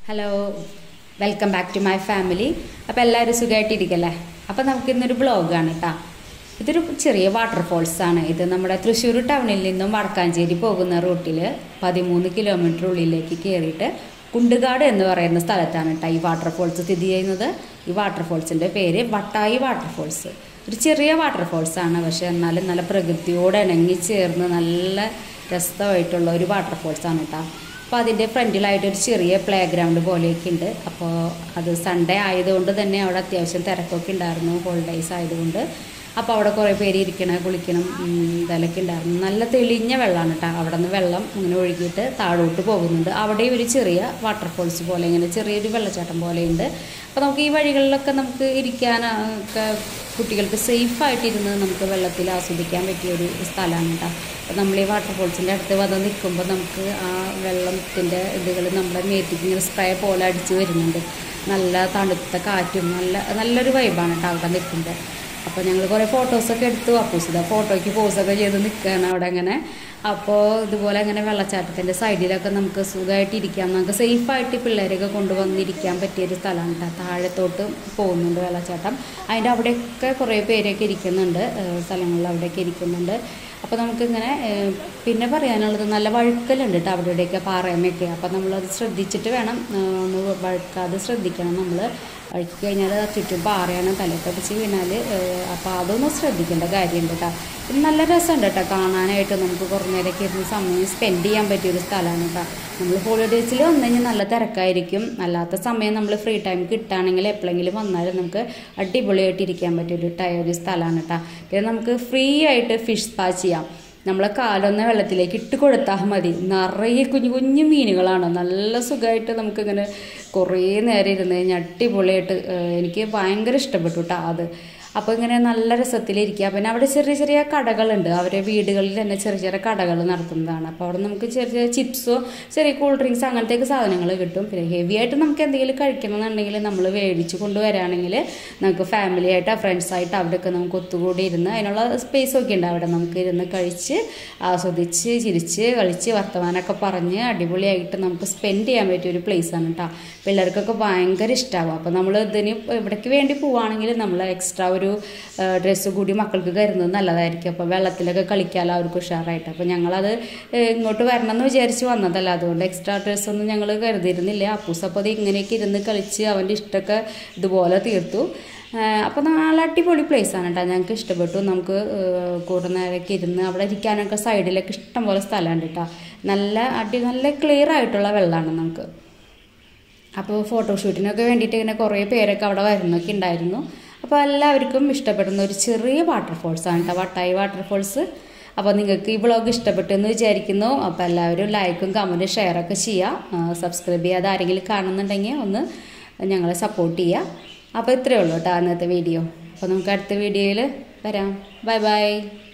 hello welcome back to my family അപ്പോൾ എല്ലാവരും സുഖമായിട്ടിരിക്കല്ലേ അപ്പോൾ നമുക്ക് ഇന്നൊരു ബ്ലോഗാണ് കേട്ടോ ഇതൊരു ചെറിയ വാട്ടർഫോൾസ് ആണ് ഇത് നമ്മുടെ തൃശ്ശൂർ ടൗണിൽ നിന്നും വടക്കാഞ്ചേരി പോകുന്ന റൂട്ടിൽ പതിമൂന്ന് കിലോമീറ്റർ ഉള്ളിലേക്ക് കയറിയിട്ട് കുണ്ടുകാട് എന്ന് പറയുന്ന സ്ഥലത്താണ് കേട്ടോ ഈ വാട്ടർഫോൾസ് സ്ഥിതി ചെയ്യുന്നത് ഈ വാട്ടർഫോൾസിൻ്റെ പേര് വട്ടായി വാട്ടർഫോൾസ് ഒരു ചെറിയ വാട്ടർഫോൾസ് ആണ് പക്ഷെ എന്നാലും നല്ല പ്രകൃതിയോട് ഇണങ്ങി ചേർന്ന് നല്ല രസമായിട്ടുള്ള ഒരു വാട്ടർഫോൾസ് ആണ് കേട്ടോ അപ്പോൾ അതിൻ്റെ ഫ്രണ്ടിലായിട്ട് ഒരു ചെറിയ പ്ലേ ഗ്രൗണ്ട് പോലെയൊക്കെ ഉണ്ട് അപ്പോൾ അത് സൺഡേ ആയതുകൊണ്ട് തന്നെ അവിടെ അത്യാവശ്യം തിരക്കൊക്കെ ഉണ്ടായിരുന്നു ഹോളിഡേയ്സ് ആയതുകൊണ്ട് അപ്പോൾ അവിടെ കുറേ പേര് ഇരിക്കണം കുളിക്കണം ഉം, ഇതെല്ലാം ഉണ്ടായിരുന്നു നല്ല തെളിഞ്ഞ വെള്ളമാണ് കേട്ടോ അവിടെ നിന്ന് വെള്ളം ഇങ്ങനെ ഒഴുകിയിട്ട് താഴോട്ട് പോകുന്നുണ്ട് അവിടെ ഒരു ചെറിയ വാട്ടർഫോൾസ് പോലെ ഇങ്ങനെ ചെറിയൊരു വെള്ളച്ചാട്ടം പോലെയുണ്ട് അപ്പോൾ നമുക്ക് ഈ വഴികളിലൊക്കെ നമുക്ക് ഇരിക്കാൻ ആ, ഒക്കെ കുട്ടികൾക്ക് സേഫായിട്ടിരുന്ന് നമുക്ക് വെള്ളത്തിൽ ആസ്വദിക്കാൻ പറ്റിയ ഒരു സ്ഥലമാണ് കേട്ടോ അപ്പോൾ നമ്മൾ ഈ വാട്ടർഫോൾസിൻ്റെ അടുത്ത് വന്ന് നിൽക്കുമ്പോൾ നമുക്ക് ആ വെള്ളത്തിൻ്റെ ഇതുകൾ നമ്മുടെ മേത്തേക്ക് ഇങ്ങനെ സ്പ്രേ പോലെ അടിച്ച് വരുന്നുണ്ട് നല്ല തണുത്ത കാറ്റും നല്ല നല്ലൊരു വൈബാണ് കേട്ടോ അവിടെ നിൽക്കുമ്പോൾ അപ്പോൾ ഞങ്ങൾ കുറേ ഫോട്ടോസൊക്കെ എടുത്തു അപ്പൂസിത ഫോട്ടോയ്ക്ക് പോസൊക്കെ ചെയ്ത് നിൽക്കുകയാണ് അവിടെ അങ്ങനെ അപ്പോൾ ഇതുപോലെ അങ്ങനെ വെള്ളച്ചാട്ടത്തിൻ്റെ സൈഡിലൊക്കെ നമുക്ക് സുഖമായിട്ട് ഇരിക്കാം നമുക്ക് സേഫായിട്ട് പിള്ളേരെയൊക്കെ കൊണ്ടുവന്നിരിക്കാൻ പറ്റിയൊരു സ്ഥലമാണ് കേട്ടോ താഴത്തോട്ട് പോകുന്നുണ്ട് വെള്ളച്ചാട്ടം അതിൻ്റെ അവിടെയൊക്കെ കുറേ പേരൊക്കെ ഇരിക്കുന്നുണ്ട് ഏഹ് സ്ഥലങ്ങളിൽ അവിടെയൊക്കെ ഇരിക്കുന്നുണ്ട് അപ്പോൾ നമുക്കിങ്ങനെ ഏഹ് പിന്നെ പറയാനുള്ളത് നല്ല വഴുക്കലുണ്ട് കേട്ടോ അവിടെ ഇവിടെയൊക്കെ പാറയമൊക്കെ അപ്പോൾ നമ്മളത് ശ്രദ്ധിച്ചിട്ട് വേണം ഏഹ് ഒന്ന് വഴുക്കാതെ ശ്രദ്ധിക്കണം നമ്മൾ വഴുക്കി കഴിഞ്ഞാൽ ചുറ്റും പാറയാണ് തലക്കടിച്ച് വീണാൽ അപ്പോൾ അതൊന്നും ശ്രദ്ധിക്കേണ്ട കാര്യമുണ്ട് കേട്ടോ ഇത് നല്ല രസമുണ്ട് കേട്ടോ കാണാനായിട്ട് നമുക്ക് കുറേ നേരമൊക്കെ ഇരുന്ന് സമയം സ്പെൻഡ് ചെയ്യാൻ പറ്റിയൊരു സ്ഥലമാണ് കേട്ടോ നമ്മൾ ഹോളിഡേയ്സിൽ വന്നു കഴിഞ്ഞാൽ നല്ല തിരക്കായിരിക്കും അല്ലാത്ത സമയം നമ്മൾ ഫ്രീ ടൈം കിട്ടുകയാണെങ്കിൽ എപ്പോഴെങ്കിലും വന്നാലും നമുക്ക് അടിപൊളിയായിട്ട് ഇരിക്കാൻ പറ്റിയൊരു ടൈ ഒരു സ്ഥലമാണ് കേട്ടോ പിന്നെ നമുക്ക് ഫ്രീ ആയിട്ട് ഫിഷ് സ്പാ ചെയ്യാം നമ്മളെ കാലൊന്ന് വെള്ളത്തിലേക്ക് ഇട്ട് കൊടുത്താൽ മതി നിറയെ കുഞ്ഞു കുഞ്ഞു മീനുകളാണ് നല്ല സുഖമായിട്ട് നമുക്കിങ്ങനെ കുറേ നേരം ഇരുന്ന് കഴിഞ്ഞാൽ അടിപൊളിയായിട്ട് ഏഹ് എനിക്ക് ഭയങ്കര ഇഷ്ടപ്പെട്ടു കേട്ടോ അത് അപ്പോൾ ഇങ്ങനെ നല്ല രസത്തിലിരിക്കുക പിന്നെ അവിടെ ചെറിയ ചെറിയ കടകളുണ്ട് അവരെ വീടുകളിൽ തന്നെ ചെറിയ ചെറിയ കടകൾ നടത്തുന്നതാണ് അപ്പോൾ അവിടെ നമുക്ക് ചെറിയ ചെറിയ ചിപ്സോ ചെറിയ കൂൾ ഡ്രിങ്ക്സ് അങ്ങനത്തെയൊക്കെ സാധനങ്ങൾ കിട്ടും പിന്നെ ഹെവി ആയിട്ട് നമുക്ക് എന്തെങ്കിലും കഴിക്കണം എന്നുണ്ടെങ്കിൽ നമ്മൾ മേടിച്ച് കൊണ്ടുവരാണെങ്കിൽ നമുക്ക് ഫാമിലി ആയിട്ടോ ഫ്രണ്ട്സായിട്ട് അവിടെയൊക്കെ നമുക്ക് ഒത്തുകൂടി ഇരുന്ന് അതിനുള്ള സ്പേസ് ഒക്കെ ഉണ്ട് അവിടെ നമുക്ക് ഇരുന്ന് കഴിച്ച് ആസ്വദിച്ച് ചിരിച്ച് കളിച്ച് വർത്തമാനമൊക്കെ പറഞ്ഞ് അടിപൊളിയായിട്ട് നമുക്ക് സ്പെൻഡ് ചെയ്യാൻ പറ്റിയ ഒരു പ്ലേസാണ് കേട്ടോ പിള്ളേർക്കൊക്കെ ഭയങ്കര ഇഷ്ടമാകും അപ്പോൾ നമ്മൾ ഇതിന് ഇവിടേക്ക് വേണ്ടി പോവുകയാണെങ്കിൽ നമ്മൾ എക്സ്ട്രാ ഒരു ഡ്രസ്സ് കൂടി മക്കൾക്ക് കരുതുന്നത് നല്ലതായിരിക്കും അപ്പോൾ വെള്ളത്തിലൊക്കെ കളിക്കാമല്ലോ അവർക്ക് ഉഷാറായിട്ട് അപ്പോൾ ഞങ്ങളത് ഏഹ്, ഇങ്ങോട്ട് വരണം എന്ന് വിചാരിച്ച് വന്നതല്ല അതുകൊണ്ട് എക്സ്ട്രാ ഡ്രസ്സൊന്നും ഞങ്ങൾ കരുതിയിരുന്നില്ല അപ്പൂസ് അപ്പോൾ അത് ഇങ്ങനെയൊക്കെ ഇരുന്ന് കളിച്ച് അവൻ്റെ ഇഷ്ടമൊക്കെ ഇതുപോലെ തീർത്തു അപ്പോൾ നല്ല അടിപൊളി place ആണ് കേട്ടോ ഞങ്ങൾക്ക് ഇഷ്ടപ്പെട്ടു നമുക്ക് ഏഹ്, കൂടുതൽ നേരമൊക്കെ ഇരുന്ന് അവിടെ ഇരിക്കാനൊക്കെ സൈഡിലൊക്കെ ഇഷ്ടംപോലെ സ്ഥലമുണ്ട് കേട്ടോ നല്ല അടി നല്ല ക്ലിയർ ആയിട്ടുള്ള വെള്ളമാണ് നമുക്ക് അപ്പോൾ ഫോട്ടോഷൂട്ടിനൊക്കെ വേണ്ടിയിട്ട് ഇങ്ങനെ കുറേ പേരൊക്കെ അവിടെ വരുന്നൊക്കെ ഉണ്ടായിരുന്നു അപ്പോൾ എല്ലാവർക്കും ഇഷ്ടപ്പെടുന്ന ഒരു ചെറിയ വാട്ടർഫോൾസ് ആണ് കേട്ടോ വട്ടായി വാട്ടർഫോൾസ് അപ്പോൾ നിങ്ങൾക്ക് ഈ വ്ളോഗ് ഇഷ്ടപ്പെട്ടു എന്ന് വിചാരിക്കുന്നു അപ്പോൾ എല്ലാവരും ലൈക്കും കമൻറ്റും ഷെയറൊക്കെ ചെയ്യുക സബ്സ്ക്രൈബ് ചെയ്യാതെ ആരെങ്കിലും കാണുന്നുണ്ടെങ്കിൽ ഒന്ന് ഞങ്ങളെ സപ്പോർട്ട് ചെയ്യുക അപ്പോൾ ഇത്രയേ ഉള്ളൂ കേട്ടോ അന്നത്തെ വീഡിയോ അപ്പോൾ നമുക്ക് അടുത്ത വീഡിയോയിൽ വരാം ബൈ ബൈ